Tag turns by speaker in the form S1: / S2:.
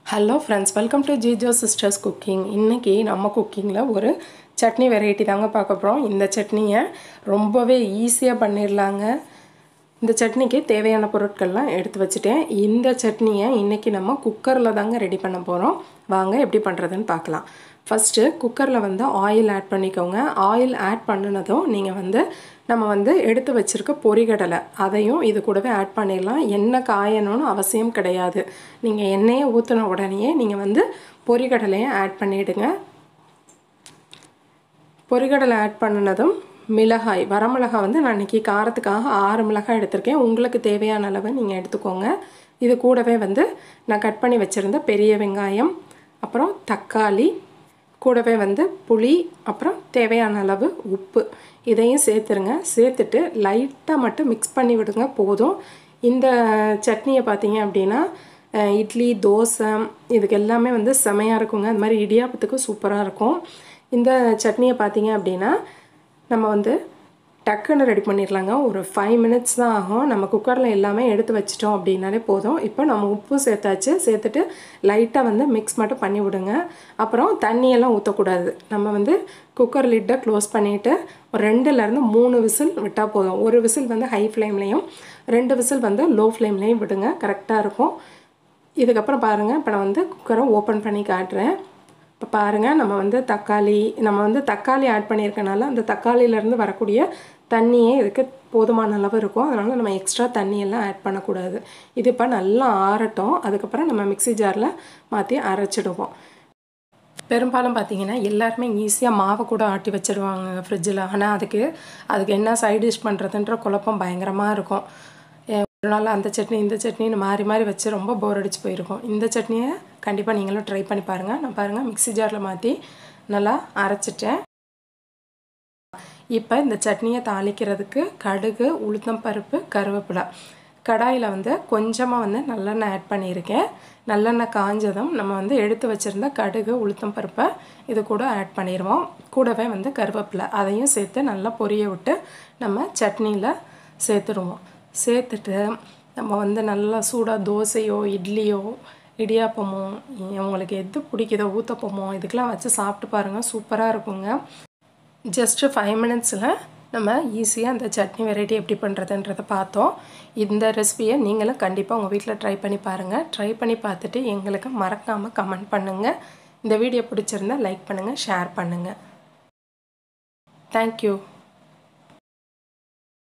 S1: hello friends welcome to Jijo sisters cooking இன்றைக்கி நம்ம குக்கிங்கில் ஒரு சட்னி வெரைட்டி தாங்க பார்க்க போகிறோம் இந்த சட்னியை ரொம்பவே ஈஸியாக பண்ணிடலாங்க இந்த சட்னிக்கு தேவையான பொருட்கள்லாம் எடுத்து வச்சுட்டேன் இந்த சட்னியை இன்றைக்கி நம்ம குக்கரில் தாங்க ரெடி பண்ண போகிறோம் வாங்க எப்படி பண்ணுறதுன்னு பார்க்கலாம் ஃபஸ்ட்டு குக்கரில் வந்து ஆயில் ஆட் பண்ணிக்கோங்க ஆயில் ஆட் பண்ணினதும் நீங்கள் வந்து நம்ம வந்து எடுத்து வச்சுருக்க பொரிகடலை அதையும் இது கூடவே ஆட் பண்ணிடலாம் எண்ணெய் காயணும்னு அவசியம் கிடையாது நீங்கள் எண்ணெயை ஊற்றின உடனேயே நீங்கள் வந்து பொரிகடலையை ஆட் பண்ணிவிடுங்க பொரிகடலை ஆட் பண்ணினதும் மிளகாய் வரமிளகாய் வந்து நான் இன்றைக்கி காரத்துக்காக ஆறு மிளகாய் எடுத்திருக்கேன் உங்களுக்கு தேவையான அளவு நீங்கள் எடுத்துக்கோங்க இது கூடவே வந்து நான் கட் பண்ணி வச்சுருந்த பெரிய வெங்காயம் அப்புறம் தக்காளி கூடவே வந்து புளி அப்புறம் தேவையான அளவு உப்பு இதையும் சேர்த்துருங்க சேர்த்துட்டு லைட்டாக மட்டும் மிக்ஸ் பண்ணி விடுங்க போதும் இந்த சட்னியை பார்த்தீங்க அப்படின்னா இட்லி தோசை இதுக்கு எல்லாமே வந்து செமையாக இருக்குங்க அது மாதிரி இடியாப்பத்துக்கு சூப்பராக இருக்கும் இந்த சட்னியை பார்த்தீங்க அப்படின்னா நம்ம வந்து டக்குன்னு ரெடி பண்ணிடலாங்க ஒரு ஃபைவ் மினிட்ஸ் தான் ஆகும் நம்ம குக்கரில் எல்லாமே எடுத்து வச்சிட்டோம் அப்படின்னாலே போதும் இப்போ நம்ம உப்பு சேர்த்தாச்சு சேர்த்துட்டு லைட்டாக வந்து மிக்ஸ் மட்டும் பண்ணி விடுங்க அப்புறம் தண்ணியெல்லாம் ஊற்றக்கூடாது நம்ம வந்து குக்கர் லிட்டை க்ளோஸ் பண்ணிவிட்டு ஒரு ரெண்டுலேருந்து மூணு விசில் விட்டால் போதும் ஒரு விசில் வந்து ஹை ஃப்ளேம்லேயும் ரெண்டு விசில் வந்து லோ ஃப்ளேம்லேயும் விடுங்க கரெக்டாக இருக்கும் இதுக்கப்புறம் பாருங்கள் இப்போ நான் வந்து குக்கரை ஓப்பன் பண்ணி காட்டுறேன் இப்போ பாருங்கள் நம்ம வந்து தக்காளி நம்ம வந்து தக்காளி ஆட் பண்ணியிருக்கனால அந்த தக்காளியிலேருந்து வரக்கூடிய தண்ணியே இதுக்கு போதுமான அளவு இருக்கும் அதனால் நம்ம எக்ஸ்ட்ரா தண்ணியெல்லாம் ஆட் பண்ணக்கூடாது இது இப்போ நல்லா ஆறட்டும் அதுக்கப்புறம் நம்ம மிக்சி ஜாரில் மாற்றி அரைச்சிடுவோம் பெரும்பாலும் பார்த்தீங்கன்னா எல்லாருமே ஈஸியாக மாவை கூட ஆட்டி வச்சுருவாங்க ஃப்ரிட்ஜில் ஆனால் அதுக்கு அதுக்கு என்ன சைட் டிஷ் பண்ணுறதுன்ற குழப்பம் பயங்கரமாக இருக்கும் ஒரு நாள் அந்த சட்னி இந்த சட்னின்னு மாறி மாறி வச்சு ரொம்ப போர் அடிச்சு போயிருக்கும் இந்த சட்னியை கண்டிப்பாக நீங்களும் ட்ரை பண்ணி பாருங்கள் நான் பாருங்கள் மிக்சி ஜாரில் மாற்றி நல்லா அரைச்சிட்டேன் இப்போ இந்த சட்னியை தாளிக்கிறதுக்கு கடுகு உளுத்தம் பருப்பு கருவேப்பிலை கடாயில் வந்து கொஞ்சமாக வந்து நல்லெண்ணெய் ஆட் பண்ணியிருக்கேன் நல்லெண்ணெய் காஞ்சதும் நம்ம வந்து எடுத்து வச்சுருந்த கடுகு உளுத்தம் பருப்பை இது கூட ஆட் பண்ணிடுவோம் கூடவே வந்து கருவேப்பிலை அதையும் சேர்த்து நல்லா பொரிய விட்டு நம்ம சட்னியில் சேர்த்துருவோம் சேர்த்துட்டு நம்ம வந்து நல்லா சூடாக தோசையோ இட்லியோ இடியாப்பமோ உங்களுக்கு எது பிடிக்குதோ ஊத்தப்பமோ இதுக்கெலாம் வச்சு சாப்பிட்டு பாருங்கள் சூப்பராக இருக்குங்க ஜஸ்ட்டு ஃபைவ் மினிட்ஸில் நம்ம ஈஸியாக அந்த சட்னி வெரைட்டி எப்படி பண்ணுறதுன்றதை பார்த்தோம் இந்த ரெசிபியை நீங்களும் கண்டிப்பாக உங்கள் வீட்டில் ட்ரை பண்ணி பாருங்கள் ட்ரை பண்ணி பார்த்துட்டு எங்களுக்கு மறக்காமல் கமெண்ட் பண்ணுங்கள் இந்த வீடியோ பிடிச்சிருந்தா லைக் பண்ணுங்கள் ஷேர் பண்ணுங்கள் தேங்க்யூ